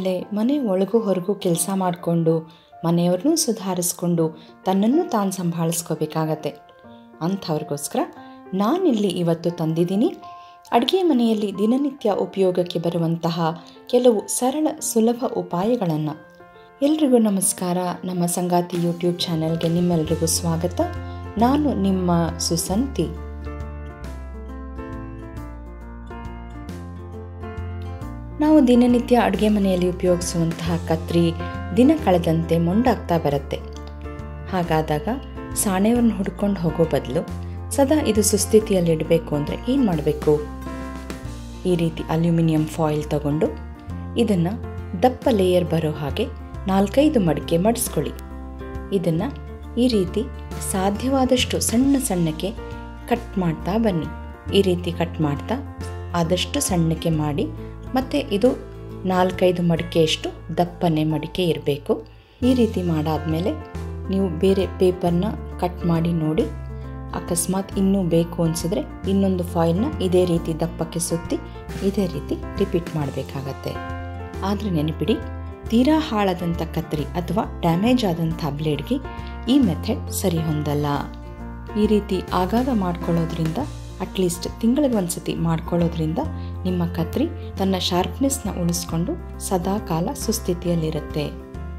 ಆದಮೇಲೆ ಮನೆ ಒಳಗೂ ಹೊರಗೂ ಕೆಲಸ ಮಾಡಿಕೊಂಡು ಮನೆಯವ್ರನ್ನೂ ಸುಧಾರಿಸ್ಕೊಂಡು ತನ್ನನ್ನು ತಾನು ಸಂಭಾಳಿಸ್ಕೋಬೇಕಾಗತ್ತೆ ಅಂಥವ್ರಿಗೋಸ್ಕರ ನಾನಿಲ್ಲಿ ಇವತ್ತು ತಂದಿದ್ದೀನಿ ಅಡುಗೆ ಮನೆಯಲ್ಲಿ ದಿನನಿತ್ಯ ಉಪಯೋಗಕ್ಕೆ ಬರುವಂತಹ ಕೆಲವು ಸರಳ ಸುಲಭ ಉಪಾಯಗಳನ್ನು ಎಲ್ರಿಗೂ ನಮಸ್ಕಾರ ನಮ್ಮ ಸಂಗಾತಿ ಯೂಟ್ಯೂಬ್ ಚಾನೆಲ್ಗೆ ನಿಮ್ಮೆಲ್ರಿಗೂ ಸ್ವಾಗತ ನಾನು ನಿಮ್ಮ ಸುಸಂತಿ ನಾವು ದಿನನಿತ್ಯ ಅಡುಗೆ ಮನೆಯಲ್ಲಿ ಉಪಯೋಗಿಸುವಂತಹ ಕತ್ರಿ ದಿನ ಕಳೆದಂತೆ ಮೊಂಡಾಗ್ತಾ ಬರುತ್ತೆ ಹಾಗಾದಾಗ ಸಾಣೆಯವ್ರನ್ನ ಹುಡ್ಕೊಂಡು ಹೋಗೋ ಬದಲು ಸದಾ ಇದು ಸುಸ್ಥಿತಿಯಲ್ಲಿ ಇಡಬೇಕು ಅಂದರೆ ಏನು ಮಾಡಬೇಕು ಈ ರೀತಿ ಅಲ್ಯೂಮಿನಿಯಂ ಫಾಯಿಲ್ ತಗೊಂಡು ಇದನ್ನು ದಪ್ಪ ಲೇಯರ್ ಬರೋ ಹಾಗೆ ನಾಲ್ಕೈದು ಮಡಿಕೆ ಮಡಿಸ್ಕೊಳ್ಳಿ ಇದನ್ನು ಈ ರೀತಿ ಸಾಧ್ಯವಾದಷ್ಟು ಸಣ್ಣ ಸಣ್ಣಕ್ಕೆ ಕಟ್ ಮಾಡ್ತಾ ಬನ್ನಿ ಈ ರೀತಿ ಕಟ್ ಮಾಡ್ತಾ ಆದಷ್ಟು ಸಣ್ಣಕ್ಕೆ ಮಾಡಿ ಮತ್ತು ಇದು ನಾಲ್ಕೈದು ಮಡಿಕೆಯಷ್ಟು ದಪ್ಪನೆ ಮಡಿಕೆ ಇರಬೇಕು ಈ ರೀತಿ ಮಾಡಾದಮೇಲೆ ನೀವು ಬೇರೆ ಪೇಪರ್ನ ಕಟ್ ಮಾಡಿ ನೋಡಿ ಅಕಸ್ಮಾತ್ ಇನ್ನೂ ಬೇಕು ಅನಿಸಿದ್ರೆ ಇನ್ನೊಂದು ಫಾಯಿಲ್ನ ಇದೇ ರೀತಿ ದಪ್ಪಕ್ಕೆ ಸುತ್ತಿ ಇದೇ ರೀತಿ ರಿಪೀಟ್ ಮಾಡಬೇಕಾಗತ್ತೆ ಆದರೆ ನೆನಪಿಡಿ ತೀರಾ ಹಾಳಾದಂಥ ಕತ್ತರಿ ಅಥವಾ ಡ್ಯಾಮೇಜ್ ಆದಂಥ ಬ್ಲೇಡ್ಗೆ ಈ ಮೆಥಡ್ ಸರಿ ಹೊಂದಲ್ಲ ಈ ರೀತಿ ಆಗಾಗ ಮಾಡ್ಕೊಳ್ಳೋದ್ರಿಂದ ಅಟ್ಲೀಸ್ಟ್ ತಿಂಗಳಿಗೆ ಒಂದ್ಸತಿ ಮಾಡ್ಕೊಳ್ಳೋದ್ರಿಂದ ನಿಮ್ಮ ಕತ್ರಿ ತನ್ನ ಶಾರ್ಪ್ನೆಸ್ನ ಉಳಿಸ್ಕೊಂಡು ಸದಾ ಕಾಲ ಸುಸ್ಥಿತಿಯಲ್ಲಿರುತ್ತೆ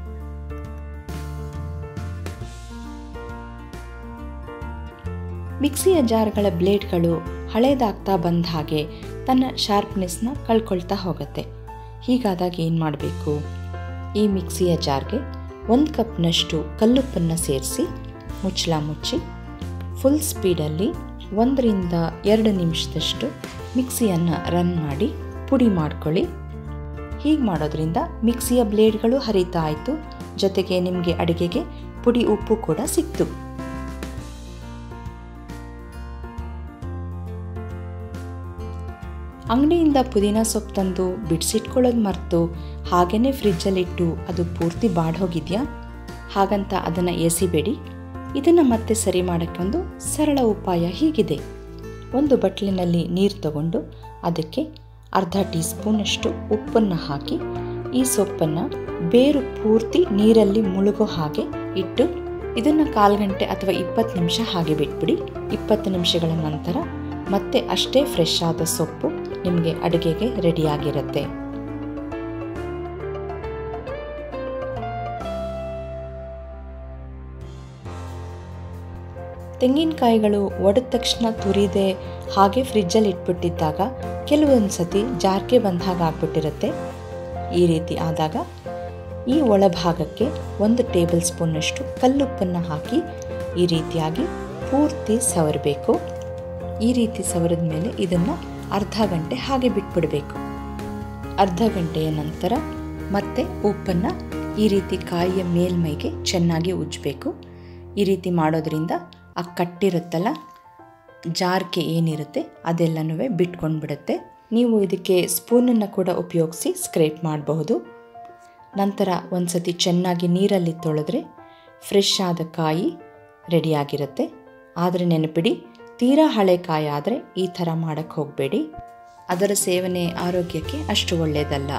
ಮಿಕ್ಸಿಯ ಜಾರ್ಗಳ ಬ್ಲೇಡ್ಗಳು ಹಳೇದಾಗ್ತಾ ಬಂದ ಹಾಗೆ ತನ್ನ ಶಾರ್ಪ್ನೆಸ್ನ ಕಳ್ಕೊಳ್ತಾ ಹೋಗುತ್ತೆ ಹೀಗಾದಾಗ ಏನು ಮಾಡಬೇಕು ಈ ಮಿಕ್ಸಿಯ ಜಾರ್ಗೆ ಒಂದು ಕಪ್ನಷ್ಟು ಕಲ್ಲುಪ್ಪನ್ನು ಸೇರಿಸಿ ಮುಚ್ಚಳ ಮುಚ್ಚಿ ಫುಲ್ ಸ್ಪೀಡಲ್ಲಿ ಒಂದರಿಂದ ಎರಡು ನಿಮಿಷದಷ್ಟು ಮಿಕ್ಸಿಯನ್ನು ರನ್ ಮಾಡಿ ಪುಡಿ ಮಾಡ್ಕೊಳ್ಳಿ ಹೀಗೆ ಮಾಡೋದ್ರಿಂದ ಮಿಕ್ಸಿಯ ಬ್ಲೇಡ್ಗಳು ಹರಿತಾ ಆಯಿತು ಜೊತೆಗೆ ನಿಮಗೆ ಅಡುಗೆಗೆ ಪುಡಿ ಉಪ್ಪು ಕೂಡ ಸಿಕ್ತು ಅಂಗಡಿಯಿಂದ ಪುದೀನ ಸೊಪ್ಪು ತಂದು ಬಿಡಿಸಿಟ್ಕೊಳ್ಳೋದು ಮರೆತು ಹಾಗೇ ಫ್ರಿಜ್ಜಲ್ಲಿಟ್ಟು ಅದು ಪೂರ್ತಿ ಬಾಡೋಗಿದೆಯಾ ಹಾಗಂತ ಅದನ್ನು ಎಸಿಬೇಡಿ ಇದನ್ನು ಮತ್ತೆ ಸರಿ ಮಾಡೋಕ್ಕೊಂದು ಸರಳ ಉಪಾಯ ಹೀಗಿದೆ ಒಂದು ಬಟ್ಲಿನಲ್ಲಿ ನೀರು ತಗೊಂಡು ಅದಕ್ಕೆ ಅರ್ಧ ಟೀ ಸ್ಪೂನಷ್ಟು ಉಪ್ಪನ್ನು ಹಾಕಿ ಈ ಸೊಪ್ಪನ್ನು ಬೇರು ಪೂರ್ತಿ ನೀರಲ್ಲಿ ಮುಳುಗೋ ಹಾಗೆ ಇಟ್ಟು ಇದನ್ನು ಕಾಲು ಗಂಟೆ ಅಥವಾ ಇಪ್ಪತ್ತು ನಿಮಿಷ ಹಾಗೆ ಬಿಟ್ಬಿಡಿ ಇಪ್ಪತ್ತು ನಿಮಿಷಗಳ ನಂತರ ಮತ್ತೆ ಅಷ್ಟೇ ಫ್ರೆಶ್ ಆದ ಸೊಪ್ಪು ನಿಮಗೆ ಅಡುಗೆಗೆ ರೆಡಿಯಾಗಿರುತ್ತೆ ತೆಂಗಿನಕಾಯಿಗಳು ಒಡೆದ ತಕ್ಷಣ ತುರಿದೆ ಹಾಗೆ ಫ್ರಿಜ್ಜಲ್ಲಿ ಇಟ್ಬಿಟ್ಟಿದ್ದಾಗ ಕೆಲವೊಂದು ಸತಿ ಜಾರ್ಗೆ ಬಂದ ಹಾಗೆ ಆಗ್ಬಿಟ್ಟಿರುತ್ತೆ ಈ ರೀತಿ ಆದಾಗ ಈ ಒಳಭಾಗಕ್ಕೆ ಒಂದು ಟೇಬಲ್ ಸ್ಪೂನ್ನಷ್ಟು ಕಲ್ಲುಪ್ಪನ್ನು ಹಾಕಿ ಈ ರೀತಿಯಾಗಿ ಪೂರ್ತಿ ಸವರಬೇಕು ಈ ರೀತಿ ಸವರಿದ ಮೇಲೆ ಇದನ್ನು ಅರ್ಧ ಗಂಟೆ ಹಾಗೆ ಬಿಟ್ಬಿಡಬೇಕು ಅರ್ಧ ಗಂಟೆಯ ನಂತರ ಮತ್ತೆ ಉಪ್ಪನ್ನು ಈ ರೀತಿ ಕಾಯಿಯ ಮೇಲ್ಮೈಗೆ ಚೆನ್ನಾಗಿ ಉಜ್ಜಬೇಕು ಈ ರೀತಿ ಮಾಡೋದ್ರಿಂದ ಆ ಕಟ್ಟಿರುತ್ತಲ್ಲ ಜಾರ್ಗೆ ಏನಿರುತ್ತೆ ಅದೆಲ್ಲನೂ ಬಿಟ್ಕೊಂಡು ಬಿಡುತ್ತೆ ನೀವು ಇದಕ್ಕೆ ಸ್ಪೂನನ್ನು ಕೂಡ ಉಪಯೋಗಿಸಿ ಸ್ಕ್ರೇಪ್ ಮಾಡಬಹುದು ನಂತರ ಒಂದು ಸತಿ ಚೆನ್ನಾಗಿ ನೀರಲ್ಲಿ ತೊಳೆದ್ರೆ ಫ್ರೆಶ್ ಆದ ಕಾಯಿ ರೆಡಿಯಾಗಿರುತ್ತೆ ಆದರೆ ನೆನಪಿಡಿ ತೀರಾ ಹಳೆ ಕಾಯಿ ಆದರೆ ಈ ಥರ ಮಾಡೋಕ್ಕೆ ಹೋಗಬೇಡಿ ಅದರ ಸೇವನೆ ಆರೋಗ್ಯಕ್ಕೆ ಅಷ್ಟು ಒಳ್ಳೆಯದಲ್ಲ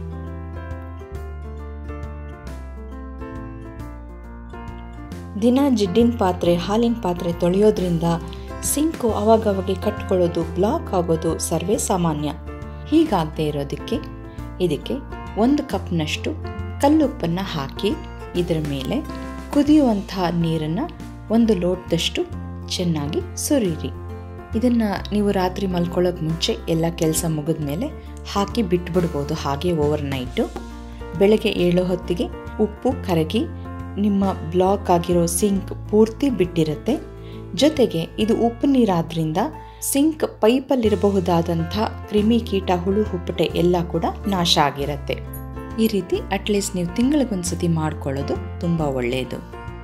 ದಿನ ಜಿಡ್ಡಿನ ಪಾತ್ರೆ ಹಾಲಿನ ಪಾತ್ರೆ ತೊಳೆಯೋದ್ರಿಂದ ಸಿಂಕು ಅವಾಗವಾಗ ಕಟ್ಕೊಳ್ಳೋದು ಬ್ಲಾಕ್ ಆಗೋದು ಸರ್ವೇ ಸಾಮಾನ್ಯ ಹೀಗಾಗದೇ ಇರೋದಕ್ಕೆ ಇದಕ್ಕೆ ಒಂದು ಕಪ್ನಷ್ಟು ಕಲ್ಲುಪ್ಪನ್ನು ಹಾಕಿ ಇದರ ಮೇಲೆ ಕುದಿಯುವಂತಹ ನೀರನ್ನು ಒಂದು ಲೋಟದಷ್ಟು ಚೆನ್ನಾಗಿ ಸುರಿಯಿರಿ ಇದನ್ನು ನೀವು ರಾತ್ರಿ ಮಲ್ಕೊಳ್ಳೋಕೆ ಮುಂಚೆ ಎಲ್ಲ ಕೆಲಸ ಮುಗಿದ ಮೇಲೆ ಹಾಕಿ ಬಿಟ್ಬಿಡ್ಬೋದು ಹಾಗೆ ಓವರ್ ನೈಟು ಬೆಳಗ್ಗೆ ಏಳೋ ಹೊತ್ತಿಗೆ ಉಪ್ಪು ಕರಗಿ ನಿಮ್ಮ ಬ್ಲಾಕ್ ಆಗಿರೋ ಸಿಂಕ್ ಪೂರ್ತಿ ಬಿಟ್ಟಿರುತ್ತೆ ಜೊತೆಗೆ ಇದು ಉಪ್ಪು ನೀರಾದ್ರಿಂದ ಸಿಂಕ್ ಪೈಪಲ್ಲಿರಬಹುದಾದಂಥ ಕ್ರಿಮಿ ಕೀಟ ಹುಳು ಹುಪ್ಪಟೆ ಎಲ್ಲ ಕೂಡ ನಾಶ ಆಗಿರುತ್ತೆ ಈ ರೀತಿ ಅಟ್ಲೀಸ್ಟ್ ನೀವು ತಿಂಗಳಿಗೊಂದ್ಸತಿ ಮಾಡ್ಕೊಳ್ಳೋದು ತುಂಬ ಒಳ್ಳೆಯದು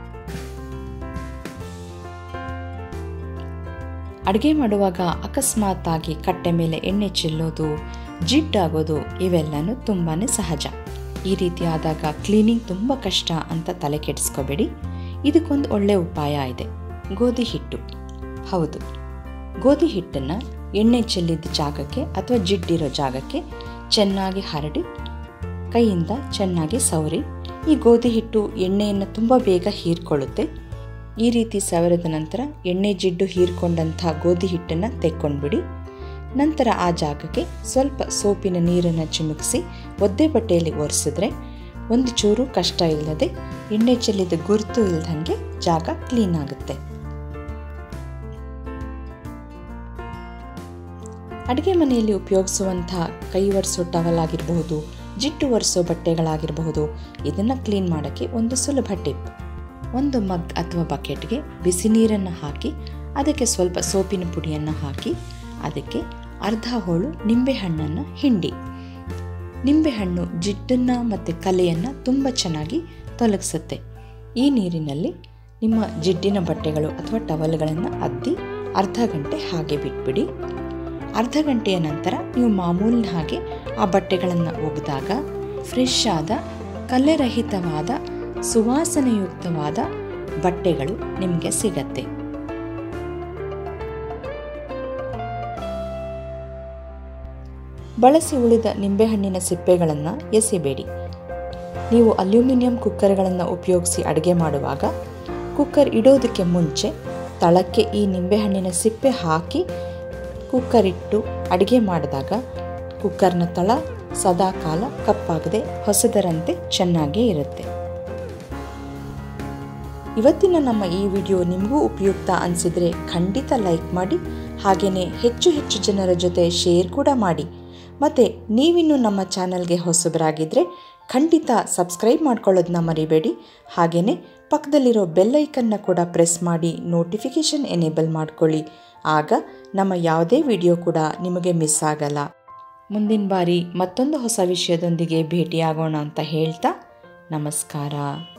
ಅಡುಗೆ ಮಾಡುವಾಗ ಅಕಸ್ಮಾತಾಗಿ ಕಟ್ಟೆ ಮೇಲೆ ಎಣ್ಣೆ ಚೆಲ್ಲೋದು ಜಿಡ್ಡಾಗೋದು ಇವೆಲ್ಲನೂ ತುಂಬಾ ಸಹಜ ಈ ರೀತಿ ಆದಾಗ ಕ್ಲೀನಿಂಗ್ ತುಂಬ ಕಷ್ಟ ಅಂತ ತಲೆ ಕೆಡಿಸ್ಕೋಬೇಡಿ ಇದಕ್ಕೊಂದು ಒಳ್ಳೆ ಉಪಾಯ ಇದೆ ಗೋಧಿ ಹಿಟ್ಟು ಹೌದು ಗೋಧಿ ಹಿಟ್ಟನ್ನು ಎಣ್ಣೆ ಚೆಲ್ಲಿದ ಜಾಗಕ್ಕೆ ಅಥವಾ ಜಿಡ್ಡಿರೋ ಜಾಗಕ್ಕೆ ಚೆನ್ನಾಗಿ ಹರಡಿ ಕೈಯಿಂದ ಚೆನ್ನಾಗಿ ಸವರಿ ಈ ಗೋಧಿ ಹಿಟ್ಟು ಎಣ್ಣೆಯನ್ನು ತುಂಬ ಬೇಗ ಹೀರ್ಕೊಳ್ಳುತ್ತೆ ಈ ರೀತಿ ಸವರಿದ ನಂತರ ಎಣ್ಣೆ ಜಿಡ್ಡು ಹೀರ್ಕೊಂಡಂಥ ಗೋಧಿ ಹಿಟ್ಟನ್ನು ತೆಕ್ಕೊಂಡ್ಬಿಡಿ ನಂತರ ಆ ಜಾಗಕ್ಕೆ ಸ್ವಲ್ಪ ಸೋಪಿನ ನೀರನ್ನು ಚಿಮುಕಿಸಿ ಒದ್ದೆ ಬಟ್ಟೆಯಲ್ಲಿ ಒರೆಸಿದ್ರೆ ಒಂದು ಚೂರು ಕಷ್ಟ ಇಲ್ಲದೆ ಎಣ್ಣೆ ಚೆಲ್ಲಿದ ಗುರುತು ಇಲ್ದಂಗೆ ಜಾಗ ಕ್ಲೀನ್ ಆಗುತ್ತೆ ಅಡುಗೆ ಮನೆಯಲ್ಲಿ ಉಪಯೋಗಿಸುವಂಥ ಕೈ ಒರೆಸೋ ಟವಲ್ ಆಗಿರಬಹುದು ಜಿಡ್ಡು ಒರೆಸೋ ಬಟ್ಟೆಗಳಾಗಿರಬಹುದು ಇದನ್ನು ಕ್ಲೀನ್ ಮಾಡೋಕ್ಕೆ ಒಂದು ಸುಲಭ ಟಿಪ್ ಒಂದು ಮಗ್ ಅಥವಾ ಬಕೆಟ್ಗೆ ಬಿಸಿ ನೀರನ್ನು ಹಾಕಿ ಅದಕ್ಕೆ ಸ್ವಲ್ಪ ಸೋಪಿನ ಪುಡಿಯನ್ನು ಹಾಕಿ ಅದಕ್ಕೆ ಅರ್ಧ ಹೋಳು ನಿಂಬೆಹಣ್ಣನ್ನು ಹಿಂಡಿ ನಿಂಬೆಹಣ್ಣು ಜಿಡ್ಡನ್ನು ಮತ್ತು ಕಲೆಯನ್ನು ತುಂಬ ಚೆನ್ನಾಗಿ ತೊಲಗಿಸುತ್ತೆ ಈ ನೀರಿನಲ್ಲಿ ನಿಮ್ಮ ಜಿಡ್ಡಿನ ಬಟ್ಟೆಗಳು ಅಥವಾ ಟವಲ್ಗಳನ್ನು ಅದ್ದಿ ಅರ್ಧ ಗಂಟೆ ಹಾಗೆ ಬಿಟ್ಬಿಡಿ ಅರ್ಧ ಗಂಟೆಯ ನಂತರ ನೀವು ಮಾಮೂಲಿನ ಹಾಗೆ ಆ ಬಟ್ಟೆಗಳನ್ನು ಒಗೆದಾಗ ಫ್ರೆಶ್ ಆದ ಕಲೆರಹಿತವಾದ ಸುವಾಸನೆಯುಕ್ತವಾದ ಬಟ್ಟೆಗಳು ನಿಮಗೆ ಸಿಗತ್ತೆ ಬಳಸಿ ಉಳಿದ ನಿಂಬೆಹಣ್ಣಿನ ಸಿಪ್ಪೆಗಳನ್ನು ಎಸಿಬೇಡಿ ನೀವು ಅಲ್ಯೂಮಿನಿಯಂ ಕುಕ್ಕರ್ಗಳನ್ನು ಉಪಯೋಗಿಸಿ ಅಡುಗೆ ಮಾಡುವಾಗ ಕುಕ್ಕರ್ ಇಡೋದಕ್ಕೆ ಮುಂಚೆ ತಳಕ್ಕೆ ಈ ನಿಂಬೆಹಣ್ಣಿನ ಸಿಪ್ಪೆ ಹಾಕಿ ಕುಕ್ಕರ್ ಇಟ್ಟು ಅಡುಗೆ ಮಾಡಿದಾಗ ಕುಕ್ಕರ್ನ ತಳ ಸದಾ ಕಾಲ ಕಪ್ಪಾಗದೆ ಹೊಸದರಂತೆ ಚೆನ್ನಾಗೇ ಇರುತ್ತೆ ಇವತ್ತಿನ ನಮ್ಮ ಈ ವಿಡಿಯೋ ನಿಮಗೂ ಉಪಯುಕ್ತ ಅನಿಸಿದರೆ ಖಂಡಿತ ಲೈಕ್ ಮಾಡಿ ಹಾಗೆಯೇ ಹೆಚ್ಚು ಹೆಚ್ಚು ಜನರ ಜೊತೆ ಶೇರ್ ಕೂಡ ಮಾಡಿ ಮತ್ತು ನೀವಿನ್ನೂ ನಮ್ಮ ಚಾನಲ್ಗೆ ಹೊಸಬರಾಗಿದ್ದರೆ ಖಂಡಿತ ಸಬ್ಸ್ಕ್ರೈಬ್ ಮಾಡ್ಕೊಳ್ಳೋದನ್ನ ಮರಿಬೇಡಿ ಹಾಗೆಯೇ ಪಕ್ಕದಲ್ಲಿರೋ ಬೆಲ್ಲೈಕನ್ನ ಕೂಡ ಪ್ರೆಸ್ ಮಾಡಿ ನೋಟಿಫಿಕೇಷನ್ ಎನೇಬಲ್ ಮಾಡ್ಕೊಳ್ಳಿ ಆಗ ನಮ್ಮ ಯಾವುದೇ ವಿಡಿಯೋ ಕೂಡ ನಿಮಗೆ ಮಿಸ್ ಆಗಲ್ಲ ಮುಂದಿನ ಬಾರಿ ಮತ್ತೊಂದು ಹೊಸ ವಿಷಯದೊಂದಿಗೆ ಭೇಟಿಯಾಗೋಣ ಅಂತ ಹೇಳ್ತಾ ನಮಸ್ಕಾರ